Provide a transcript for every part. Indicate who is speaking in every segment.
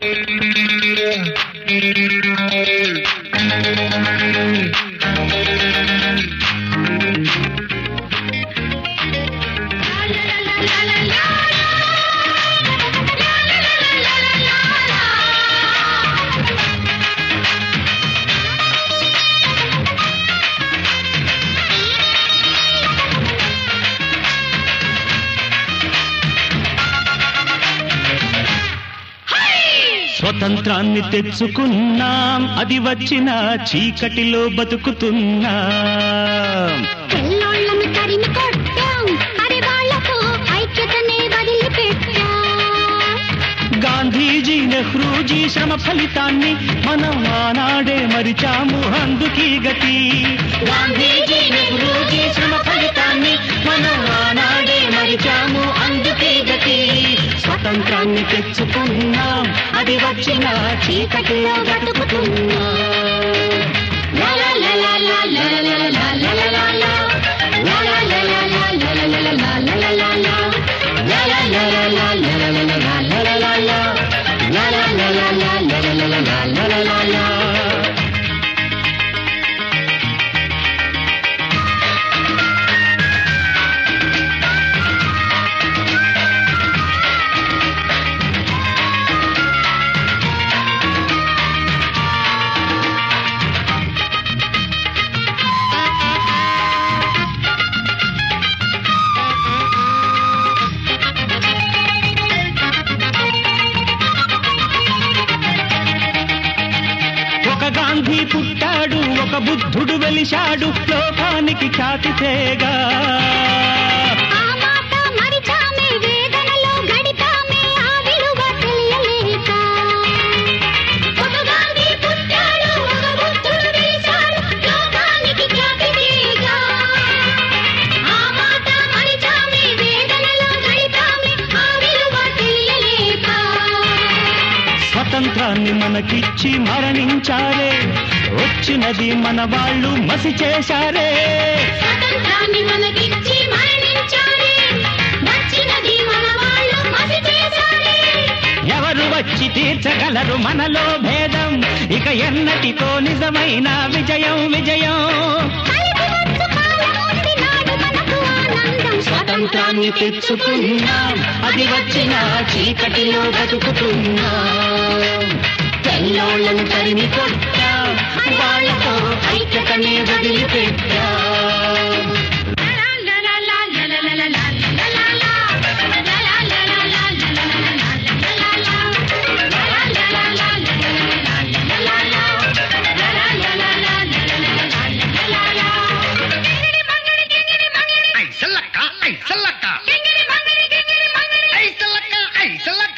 Speaker 1: స్వతంత్రాన్ని తెచ్చుకున్నాం అది వచ్చిన చీకటిలో బతుకుతున్నాం
Speaker 2: తెల్లోళ్ళను తరిమి కొట్టాం అరే వాళ్ళతో ఐక్యతనే వదిలిపెట్టాం
Speaker 1: గాంధీజీ నెహ్రూజీ శ్రమ ఫలితాన్ని మనం ఆనాడే మరిచాము అందుకీ గతి గాంధీజీ నెహ్రూజీ శ్రమ ఫలితాన్ని మనం ఆనాడే మరిచాము అందుకీ గతి స్వతంత్రాన్ని తెచ్చుకున్నాం అది వచ్చిన చీకటిలో బతుకుతున్నాం లా లా లా లా లా లా లా లా లా లా లా లా. లా లా లా లా లా లా లా లా లా లా లా లా లా. లా లా లా లా లా లా లా లా లా లా లా లా లా. లా లా లా లా లా లా లా లా లా లా లా లా. ఒక గాంధీ పుట్టాడు ఒక బుద్ధుడు వెలిశాడు లోకానికి ఖ్యాతి తేగా
Speaker 2: ఆ మాట మరిచామే వేదనలో గడిపామే ఆ విలువ తెలియలేక ఒక గాంధీ పుట్టాడు ఒక బుద్ధుడు వెలిశాడు లోకానికి ఖ్యాతి తేగా ఆ మాట మరిచామే వేదనలో గడిపామే ఆ విలువ తెలియలేక
Speaker 1: స్వతంత్రాన్ని మనకిచ్చి మరణించారే వచ్చినది మన వాళ్ళు మసి చేశారే
Speaker 2: స్వతంత్రాన్ని మనకిచ్చి మరణించారే వచ్చినది మన వాళ్ళు మసి చేశారే
Speaker 1: ఎవరు వచ్చి తీర్చగలరు మనలో భేదం ఇక ఎన్నటితో నిజమైన విజయం విజయం
Speaker 2: కలిసి వచ్చు కాలమూర్తి నాడు మనకు ఆనందం
Speaker 1: స్వతంత్రాన్ని తెచ్చుకున్నాం అది వచ్చిన చీకటిలో బతుకుతున్నాం తెల్లోళ్ళను తరిమి కొట్టాం వాళ్ళతో ఐక్యతనే వదిలిపెట్టాం
Speaker 3: ఐసలక్క ఐసలక్క ఐసలక్క ఐసలక్క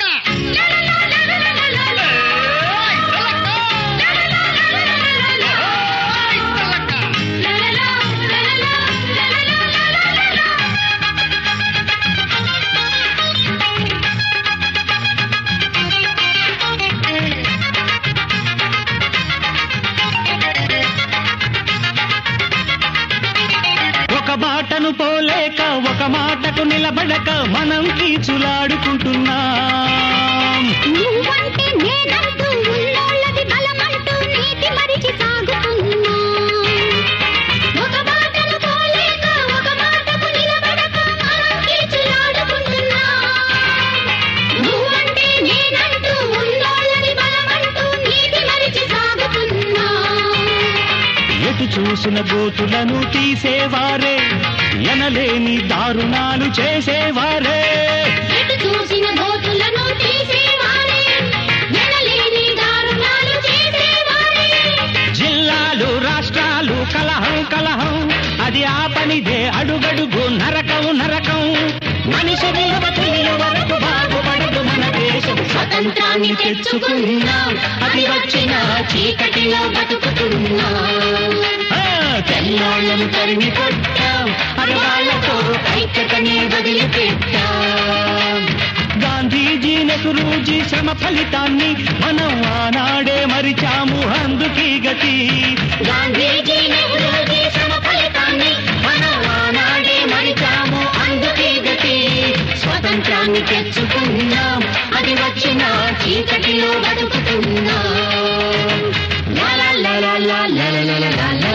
Speaker 1: ఒక బాటను పోలేక ఒక మాటకు నిలబడక మనం కీచులాడుకుంటున్నాం
Speaker 2: నువ్వంటే నేనంటూ ఉన్నోళ్ళది బలమంటూ నీతి మరిచి సాగుతున్నా ఒక మాటను పోలేక ఒక మాటకు నిలబడక మనం కీచులాడుకుంటున్నా నువ్వంటే నేనంటూ ఉన్నోళ్ళది బలమంటూ నీతి మరిచి సాగుతున్నా
Speaker 1: ఎటు చూసిన గోతులను తీసేవారే ఎనలేని దారుణాలు చేసేవారే
Speaker 2: ఎటు చూసిన గోతులను తీసేవారే ఎనలేని దారుణాలు చేసేవారే
Speaker 1: జిల్లాలు రాష్ట్రాలు కలహం కలహం అది ఆ పనిదే అడుగడుగు నరకం నరకం మనిషి విలువ తెలియ వరకు బాగుపడదు మన దేశం స్వతంత్రాన్ని తెచ్చుకున్నాం అది వచ్చిన చీకటిలో బతుకుతున్నాం ఆ, తెల్లోళ్ళను తరిమి కొట్టాం అరవాళ్ళతో ఐక్యతనే వదిలిపెట్టాం గాంధీజీ నెహ్రూజీ శ్రమ ఫలితాన్ని మనం ఆనాడే మరిచాము అందుకీ గతి గాంధీజీ నెహ్రూజీ శ్రమ ఫలితాన్ని మనం ఆనాడే మరిచాము అందుకీ గతి స్వతంత్రాన్ని తెచ్చుకున్నాం అది వచ్చిన
Speaker 2: చీకటిలో బతుకుతున్నాం లా లా లా లా లా లా లా లా లా లా